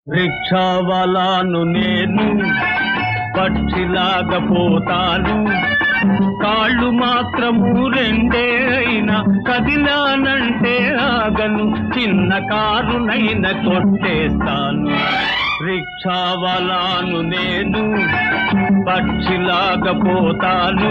రిక్షావాలాను నేను పక్షిలాగా పోతాను కాళ్ళు మాత్రము రెండే అయినా కదిలానంటే ఆగను చిన్న కారునైనా కొట్టేస్తాను రిక్షావాలాను నేను పక్షిలాగా పోతాను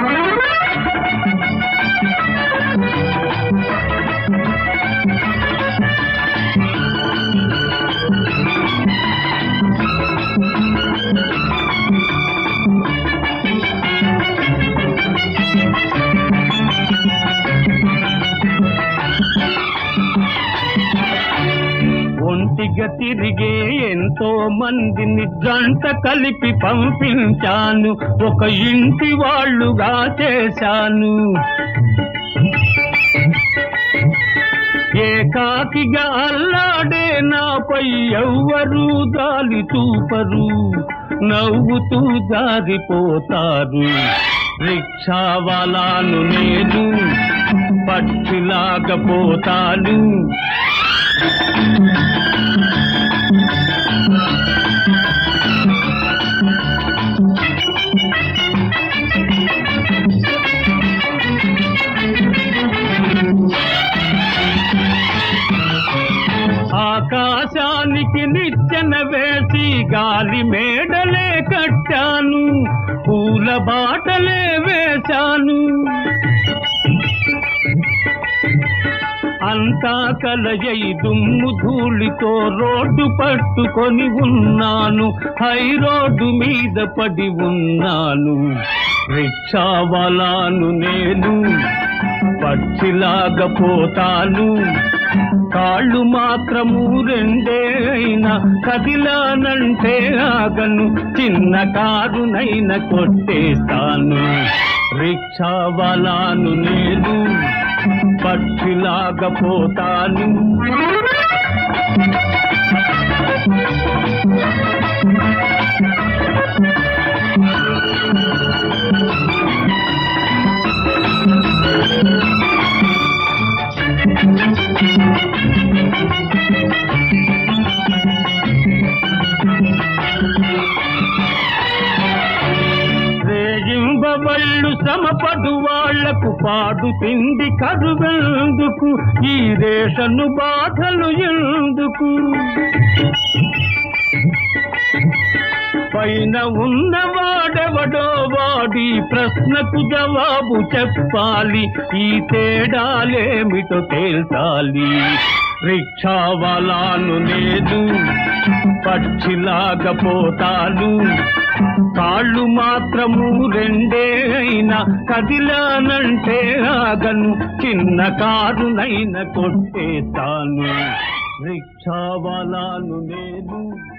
ఒంటిగా తిరిగే ఎంతో మందిని జంట కలిపి పంపించాను ఒక ఇంటి వాళ్ళుగా చేశాను ఏకాకిగా అల్లాడే నాపై ఎవ్వరూ దాలి చూపరు నవ్వుతూ జారిపోతారు రిక్షావాలాను నేను పక్షిలాగా పోతాను ఆకాశానికి నిచ్చెన వేసి గాలి మేడలే కట్టాను పూల బాటలే వేశాను అంతా కలయై దుమ్ము ధూళితో రోడ్డు పట్టుకొని ఉన్నాను హై రోడ్డు మీద పడి ఉన్నాను రిక్షావాలాను నేను పక్షిలాగా పోతాను కాళ్ళు మాత్రము రెండే అయినా కదిలానంటే ఆగను చిన్న కారునైనా కొట్టేస్తాను రిక్షావాలాను నేను పక్షిలాగా పోతాను రేయింబవళ్ళు శ్రమపడు వాళ్లకు పాడు తిండి కరువెందుకు ఈ రేషను బాధలు ఎందుకు పైన ఉన్నవాడెవడో వాడి ప్రశ్నకు జవాబు చెప్పాలి ఈ తేడాలేమిటో తేల్చాలి రిక్షావాలాను లేదు పక్షిలాగా పోతాను కాళ్ళు మాత్రము రెండే అయినా కదిలానంటే ఆగను చిన్న కారునైనా కొట్టేస్తాను రిక్షావాలాను నేను